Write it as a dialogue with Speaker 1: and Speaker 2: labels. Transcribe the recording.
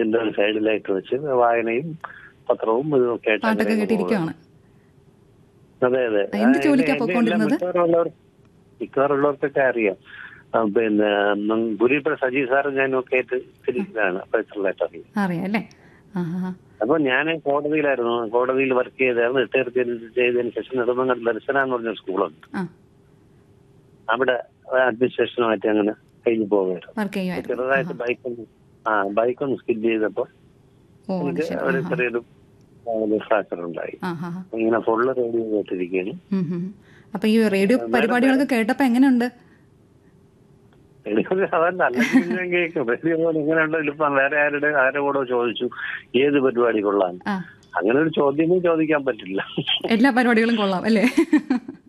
Speaker 1: ബെഞ്ചിന്റെ ഒരു സൈഡിലായിട്ട് വെച്ച് വായനയും പത്രവും ഇതും ഒക്കെ ആയിട്ട്
Speaker 2: പാട്ടൊക്കെ
Speaker 1: അങ്ങനെ
Speaker 2: കേട്ടിരിക്കുകയാണ്
Speaker 1: പോകും. അതെ അതെ
Speaker 2: എന്ത്
Speaker 1: ആ,
Speaker 2: ജോലിക്കാ
Speaker 1: എന്റെ- എന്റെ
Speaker 2: പൊക്കോണ്ടിരുന്നത്?
Speaker 1: മിക്കവാറുള്ളവർ- മിക്കവാറുള്ളവർക്കൊക്കെ അറിയാം ആ, പിന്നെ ഗുരുപ്ര സജി സാറും ഞാനും ഒക്കെ ആയിട്ട് തിരിച്ചതാണ് പേഴ്സണലായിട്ട് അറിയാം
Speaker 2: അറിയാം അല്ലേ ആ ആ
Speaker 1: അപ്പൊ ഞാൻ കോടതിയിലായിരുന്നു കോടതിയിൽ വർക്ക് ചെയ്തായിരുന്നു റിട്ടയർ ചെയ്തതിന് ശേഷം നെടുമങ്ങാട് ദർശന എന്ന് പറഞ്ഞ സ്കൂളുണ്ട്
Speaker 2: ആ
Speaker 1: അവിടെ അഡ്മിനിസ്ട്രേഷനുമായിട്ട് അങ്ങനെ കഴിഞ്ഞു പോകുമായിരുന്നു
Speaker 2: വർക്ക് ചെയ്യുമായിരുന്നു
Speaker 1: ചെറുതായിട്ട് ബൈക്കൊന്ന് ആ ബൈക്കൊന്ന് സ്കിഡ് ചെയ്തപ്പോ
Speaker 2: ഓ അത്
Speaker 1: എനിക്ക്
Speaker 2: ശരി
Speaker 1: ഒരു
Speaker 2: ആ
Speaker 1: ചെറിയൊരു ഫ്രാക്ചർ ഉണ്ടായി
Speaker 2: ആ ആ ആ.
Speaker 1: ഇങ്ങനെ ഫുള്ള് റേഡിയോ കേട്ടിരിക്കുകയാണ്
Speaker 2: ഉം, ഉം. അപ്പൊ ഈ റേഡിയോ പരിപാടികളൊക്കെ കേട്ടപ്പോ എങ്ങനെയുണ്ട്
Speaker 1: റേഡിയോ അതല്ല അല്ലെങ്കിൽ ഞാൻ കേൾക്കും റേഡിയോ പോലെ ഇങ്ങനെ ഉണ്ടല്ലോ ഇപ്പൊ വേറെ ആരുടെ ആരുടെ കൂടെ ചോദിച്ചു ഏത് പരിപാടി കൊള്ളാൻ
Speaker 2: ആ
Speaker 1: അങ്ങനെ ഒരു ചോദ്യമേ ചോദിക്കാൻ പറ്റില്ല
Speaker 2: എല്ലാ പരിപാടികളും കൊള്ളാം അല്ലേ